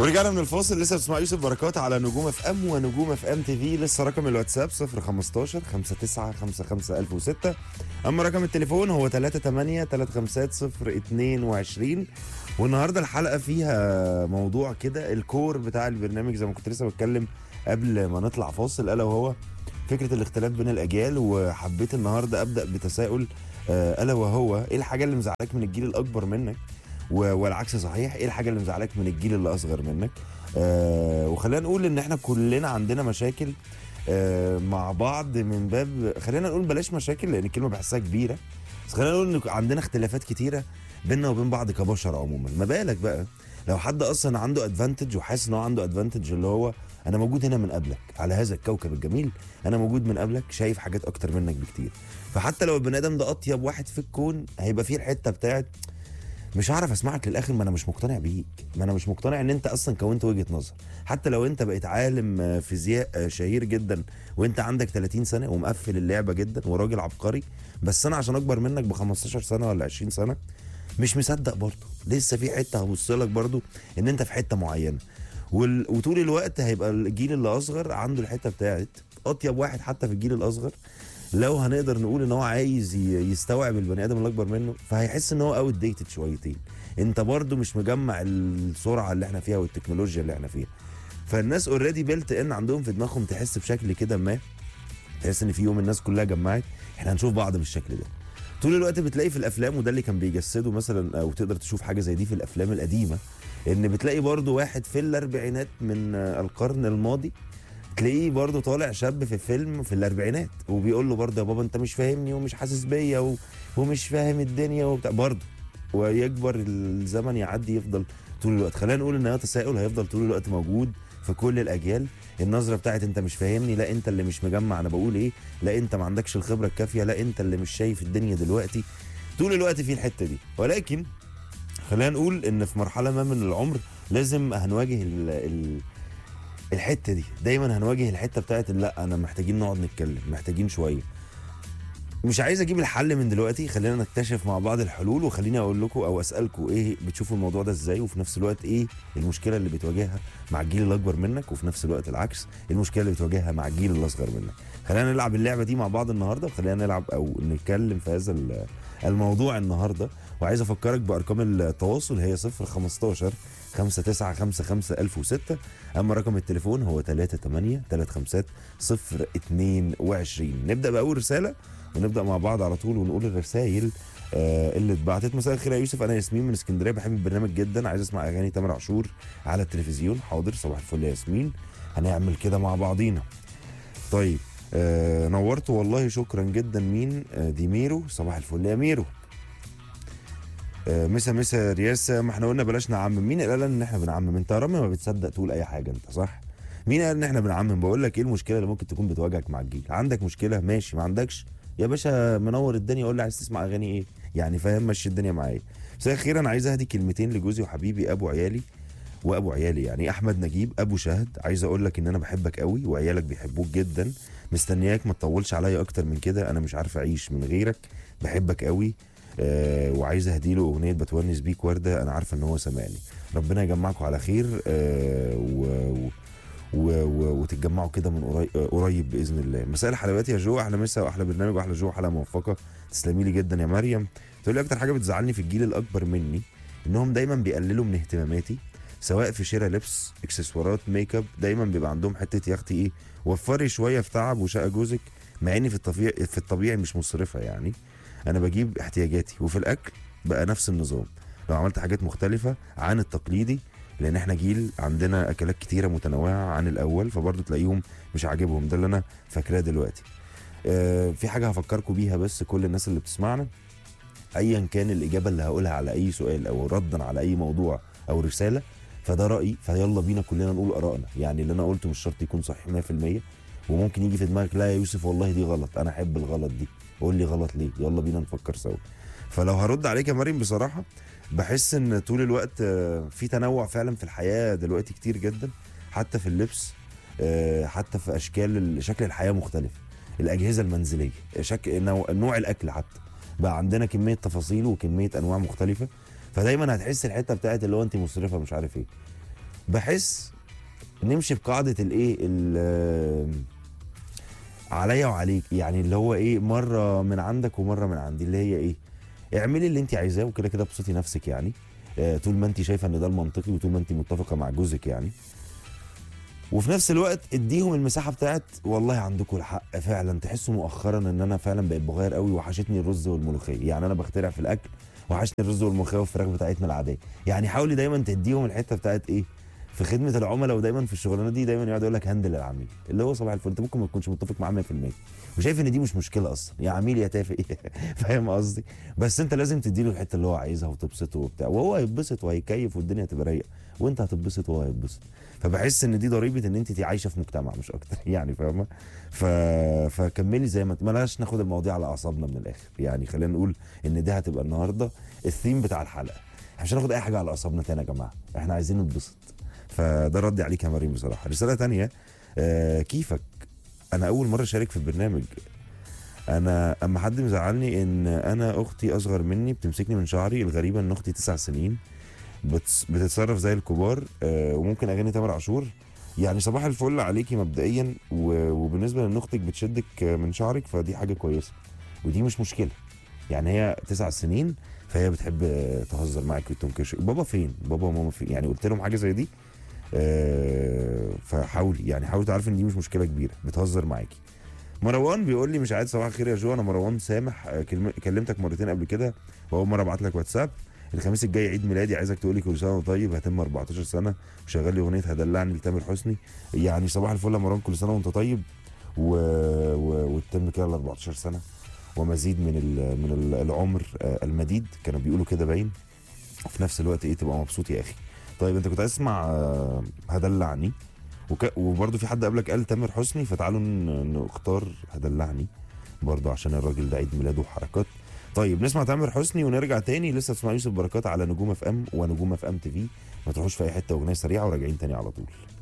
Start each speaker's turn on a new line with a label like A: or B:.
A: ورجعنا من الفاصل لسه بتسمع يوسف بركات على نجوم اف ام ونجوم اف ام تي في لسه رقم الواتساب 015 59 55 1006 اما رقم التليفون هو 38 35 022 والنهارده الحلقه فيها موضوع كده الكور بتاع البرنامج زي ما كنت لسه بتكلم قبل ما نطلع فاصل الا وهو فكره الاختلاف بين الاجيال وحبيت النهارده ابدا بتساؤل آه، الا وهو ايه الحاجه اللي مزعلاك من الجيل الاكبر منك و- والعكس صحيح ايه الحاجه اللي مزعلاك من الجيل اللي اصغر منك آه وخلينا نقول ان احنا كلنا عندنا مشاكل آه مع بعض من باب خلينا نقول بلاش مشاكل لان الكلمه بحسها كبيره بس خلينا نقول ان عندنا اختلافات كتيره بيننا وبين بعض كبشر عموما ما بالك بقى لو حد اصلا عنده ادفانتج وحاسس ان هو عنده ادفانتج اللي هو انا موجود هنا من قبلك على هذا الكوكب الجميل انا موجود من قبلك شايف حاجات اكتر منك بكتير فحتى لو البني ادم ده اطيب واحد في الكون هيبقى فيه الحته بتاعت مش هعرف اسمعك للاخر ما انا مش مقتنع بيك ما انا مش مقتنع ان انت اصلا كونت وجهه نظر حتى لو انت بقيت عالم آه، فيزياء آه، شهير جدا وانت عندك 30 سنه ومقفل اللعبه جدا وراجل عبقري بس انا عشان اكبر منك ب 15 سنه ولا 20 سنه مش مصدق برضه لسه في حته هبص لك برضه ان انت في حته معينه وال... وطول الوقت هيبقى الجيل اللي اصغر عنده الحته بتاعت اطيب واحد حتى في الجيل الاصغر لو هنقدر نقول ان هو عايز ي- يستوعب البني ادم اللي اكبر منه فهيحس ان هو اوت ديتد شويتين انت برضو مش مجمع السرعه اللي احنا فيها والتكنولوجيا اللي احنا فيها فالناس اوريدي بيلت ان عندهم في دماغهم تحس بشكل كده ما تحس ان في يوم الناس كلها جمعت احنا هنشوف بعض بالشكل ده طول الوقت بتلاقي في الافلام وده اللي كان بيجسده مثلا او تقدر تشوف حاجه زي دي في الافلام القديمه ان بتلاقي برضو واحد في الاربعينات من آه، القرن الماضي تلاقيه برضه طالع شاب في فيلم في الاربعينات وبيقول له برضه يا بابا انت مش فاهمني ومش حاسس بيا و... ومش فاهم الدنيا وبتاع برضه ويكبر الزمن يعدي يفضل طول الوقت خلينا نقول ان هو تساؤل هيفضل طول الوقت موجود في كل الاجيال النظره بتاعت انت مش فاهمني لا انت اللي مش مجمع انا بقول ايه لا انت ما عندكش الخبره الكافيه لا انت اللي مش شايف الدنيا دلوقتي طول الوقت في الحته دي ولكن خلينا نقول ان في مرحله ما من العمر لازم هنواجه ال... ال... الحته دي دايما هنواجه الحته بتاعت لا انا محتاجين نقعد نتكلم محتاجين شويه مش عايز اجيب الحل من دلوقتي خلينا نكتشف مع بعض الحلول وخليني اقول لكم او اسالكم ايه بتشوفوا الموضوع ده ازاي وفي نفس الوقت ايه المشكله اللي بتواجهها مع الجيل الاكبر منك وفي نفس الوقت العكس إيه المشكله اللي بتواجهها مع الجيل الاصغر منك خلينا نلعب اللعبه دي مع بعض النهارده وخلينا نلعب او نتكلم في هذا ال- الموضوع النهارده وعايز افكرك بارقام التواصل هي 015 5955 1006 اما رقم التليفون هو 38 35 022 نبدا باول رساله ونبدا مع بعض على طول ونقول الرسائل آه اللي اتبعتت مساء الخير يا يوسف انا ياسمين من اسكندريه بحب البرنامج جدا عايز اسمع اغاني تامر عاشور على التلفزيون حاضر صباح الفل يا ياسمين هنعمل كده مع بعضينا طيب آه نورت والله شكرا جدا مين آه دي ميرو صباح الفل يا ميرو آه مسا مسا رياسه ما احنا قلنا بلاش نعمم مين قال ان احنا بنعمم انت يا رامي ما بتصدق تقول اي حاجه انت صح مين قال ان احنا بنعمم بقول لك ايه المشكله اللي ممكن تكون بتواجهك مع الجيل عندك مشكله ماشي ما عندكش يا باشا منور الدنيا قول لي عايز تسمع اغاني ايه يعني فاهم مشي الدنيا معايا مساء الخير انا عايز اهدي كلمتين لجوزي وحبيبي ابو عيالي وابو عيالي يعني احمد نجيب ابو شهد عايز اقول لك ان انا بحبك قوي وعيالك بيحبوك جدا مستنياك ما تطولش عليا اكتر من كده انا مش عارف اعيش من غيرك بحبك قوي آه وعايز اهدي له اغنيه بتونس بيك ورده انا عارفه ان هو سامعني ربنا يجمعكم على خير آه و, و و... و... وتتجمعوا كده من قريب قريب باذن الله مساء الحلويات يا جو احلى مسا واحلى برنامج واحلى جو حلقه موفقه تسلمي لي جدا يا مريم تقول لي اكتر حاجه بتزعلني في الجيل الاكبر مني انهم دايما بيقللوا من اهتماماتي سواء في شراء لبس اكسسوارات ميك اب دايما بيبقى عندهم حته يا اختي ايه وفري شويه في تعب وشقه جوزك مع اني في الطبيعي في الطبيعي مش مصرفه يعني انا بجيب احتياجاتي وفي الاكل بقى نفس النظام لو عملت حاجات مختلفه عن التقليدي لان احنا جيل عندنا اكلات كتيره متنوعه عن الاول فبرضه تلاقيهم مش عاجبهم ده اللي انا فاكراه دلوقتي آه في حاجه هفكركم بيها بس كل الناس اللي بتسمعنا ايا كان الاجابه اللي هقولها على اي سؤال او ردا على اي موضوع او رساله فده رايي فيلا بينا كلنا نقول ارائنا يعني اللي انا قلته مش شرط يكون صحيح 100% وممكن يجي في دماغك لا يا يوسف والله دي غلط انا احب الغلط دي قول لي غلط ليه يلا بينا نفكر سوا فلو هرد عليك يا مريم بصراحه بحس ان طول الوقت آه، في تنوع فعلا في الحياه دلوقتي كتير جدا حتى في اللبس آه، حتى في اشكال ال- شكل الحياه مختلف الاجهزه المنزليه شكل نوع, نوع الاكل حتى بقى عندنا كميه تفاصيل وكميه انواع مختلفه فدايما هتحس الحته بتاعت اللي هو انت مسرفه مش عارف ايه بحس نمشي بقاعده الايه ال- عليا وعليك يعني اللي هو ايه مره من عندك ومره من عندي اللي هي ايه اعملي اللي انت عايزاه وكده كده ابسطي نفسك يعني آه، طول ما انت شايفه ان ده المنطقي وطول ما انت متفقه مع جوزك يعني وفي نفس الوقت اديهم المساحه بتاعت والله عندكم الحق فعلا تحسوا مؤخرا ان انا فعلا بقيت بغير قوي وحشتني الرز والملوخيه يعني انا بخترع في الاكل وحشتني الرز والملوخيه والفراخ بتاعتنا العاديه يعني حاولي دايما تديهم الحته بتاعت ايه في خدمه العملاء ودايما في الشغلانه دي دايما يقعد يقول لك هندل العميل اللي هو صباح الفل انت ممكن ما تكونش متفق معاه 100% وشايف ان دي مش مشكله اصلا يا عميل يا تافه فاهم قصدي بس انت لازم تديله الحته اللي هو عايزها وتبسطه وبتاع وهو هيتبسط وهيكيف والدنيا هتبقى رايقه وانت هتتبسط وهو هيتبسط فبحس ان دي ضريبه ان انت عايشه في مجتمع مش اكتر يعني فاهمه ف... فكملي زي ما انت بلاش ناخد المواضيع على اعصابنا من الاخر يعني خلينا نقول ان دي هتبقى النهارده الثيم بتاع الحلقه احنا مش هناخد اي حاجه على اعصابنا تاني يا جماعه احنا عايزين نتبسط فده ردي عليك يا مريم بصراحه رساله تانية آه كيفك انا اول مره اشارك في البرنامج انا اما حد مزعلني ان انا اختي اصغر مني بتمسكني من شعري الغريبه ان اختي تسع سنين بتس- بتتصرف زي الكبار آه، وممكن اغاني تامر عاشور يعني صباح الفل عليكي مبدئيا و- وبالنسبه لان اختك بتشدك آه، من شعرك فدي حاجه كويسه ودي مش مشكله يعني هي تسع سنين فهي بتحب آه، تهزر معاك وتنكش بابا فين بابا وماما فين يعني قلت لهم حاجه زي دي آه، فحاولي يعني حاولي تعرفي ان دي مش مشكله كبيره بتهزر معاكي مروان بيقول لي مش عايز صباح الخير يا جو انا مروان سامح آه، كلم- كلمتك مرتين قبل كده واول مره ابعت لك واتساب الخميس الجاي عيد ميلادي عايزك تقول لي كل سنه وأنت طيب هتم 14 سنه وشغال لي اغنيه هدلعني لتامر حسني يعني صباح الفل يا مروان كل سنه وانت طيب و... و... وتتم كده ال 14 سنه ومزيد من ال... من ال- العمر آه، المديد كانوا بيقولوا كده باين وفي نفس الوقت ايه تبقى مبسوط يا اخي طيب انت كنت عايز تسمع آه، هدلعني وك... وبرده في حد قبلك قال تامر حسني فتعالوا ن... نختار هدلعني برضه عشان الراجل ده عيد ميلاده وحركات طيب نسمع تامر حسني ونرجع تاني لسه تسمع يوسف بركات على نجوم اف ام ونجوم اف ام تي في ما تروحوش في اي حته اغنيه سريعه وراجعين تاني على طول